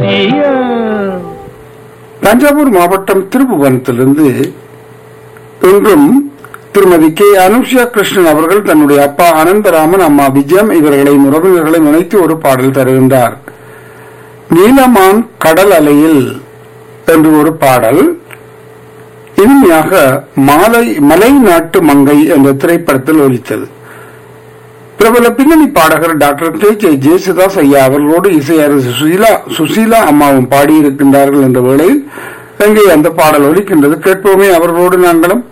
தஞ்சாவூர் மாவட்டம் திருப்புவனத்திலிருந்து இன்றும் திருமதி கே அனுஷா கிருஷ்ணன் அவர்கள் தன்னுடைய அப்பா அனந்தராமன் அம்மா விஜயம் இவர்களை உறவினர்களை நினைத்து ஒரு பாடல் தருகின்றார் நீலமான் கடல் அலையில் என்று ஒரு பாடல் இனிமையாக மாலை மலை நாட்டு மங்கை என்ற திரைப்படத்தில் ஒலித்தது பிரபல பின்னணி பாடகர் டாக்டர் கே ஜே ஜேசுதாஸ் ஐயா அவர்களோடு இசையரசு சுசீலா சுசீலா அம்மாவும் பாடியிருக்கின்றார்கள் என்ற வேளையில் அங்கே அந்த பாடல் ஒலிக்கின்றது கேட்போமே அவர்களோடு நாங்களும்